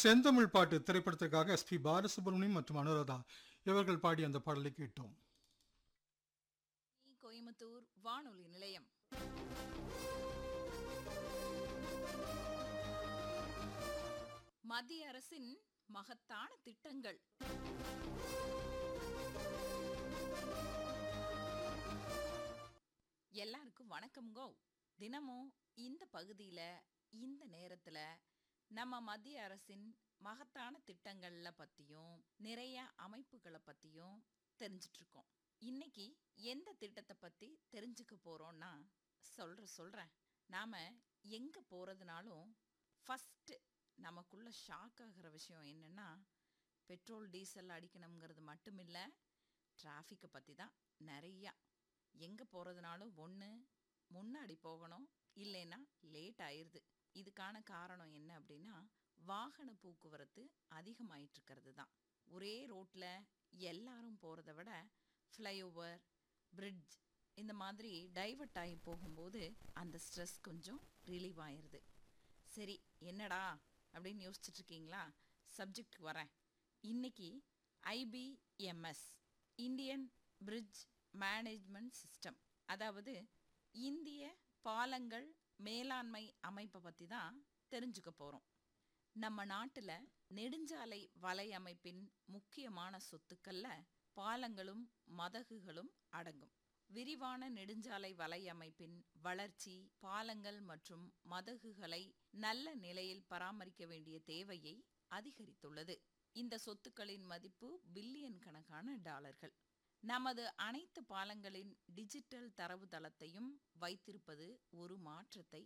செந்தமிழ் பாட்டு திரைப்படத்திற்காக எஸ் பி பாலசுப்ரமணியம் மற்றும் அனுராதா இவர்கள் பாடிய அந்த பாடலை கேட்டோம் கோயம்புத்தூர் வானொலி நிலையம் மத்திய அரசின் மகத்தான திட்டங்கள் எல்லாருக்கும் வணக்கம்கோ தினமும் இந்த பகுதியில் இந்த நேரத்தில் நம்ம மத்திய அரசின் மகத்தான திட்டங்களை பற்றியும் நிறைய அமைப்புகளை பற்றியும் தெரிஞ்சிட்ருக்கோம் இன்னைக்கு எந்த திட்டத்தை பற்றி தெரிஞ்சுக்க போகிறோன்னா சொல்கிற சொல்கிறேன் நாம் எங்கே போகிறதுனாலும் ஃபஸ்ட்டு நமக்குள்ள ஷாக் ஆகிற விஷயம் என்னென்னா பெட்ரோல் டீசல் அடிக்கணுங்கிறது மட்டும் இல்லை டிராஃபிக்கை பற்றி தான் நிறையா எங்கே போகிறதுனாலும் ஒன்று முன்னாடி போகணும் இல்லைன்னா லேட் ஆயிடுது இதுக்கான காரணம் என்ன அப்படின்னா வாகன போக்குவரத்து அதிகமாயிட்டு தான் ஒரே ரோட்டில் எல்லாரும் போகிறத விட ஃப்ளைஓவர் பிரிட்ஜ் இந்த மாதிரி டைவர்ட் ஆகி போகும்போது அந்த ஸ்ட்ரெஸ் கொஞ்சம் ரிலீவ் ஆயிடுது சரி என்னடா அப்படின்னு யோசிச்சுட்டு இருக்கீங்களா சப்ஜெக்ட் வரேன் இன்னைக்கு IBMS Indian bridge management system அதாவது இந்திய பாலங்கள் மேலாண்மை அமைப்பை பற்றி தான் தெரிஞ்சுக்க போகிறோம் நம்ம நாட்டில் நெடுஞ்சாலை வலையமைப்பின் முக்கியமான சொத்துக்கள்ல பாலங்களும் மதகுகளும் அடங்கும் விரிவான நெடுஞ்சாலை வலையமைப்பின் வளர்ச்சி பாலங்கள் மற்றும் மதகுகளை நல்ல நிலையில் பராமரிக்க வேண்டிய தேவையை அதிகரித்துள்ளது இந்த சொத்துக்களின் மதிப்பு பில்லியன் கணக்கான டாலர்கள் நமது அனைத்து பாலங்களின் டிஜிட்டல் தரவுத்தளத்தையும் வைத்திருப்பது ஒரு மாற்றத்தை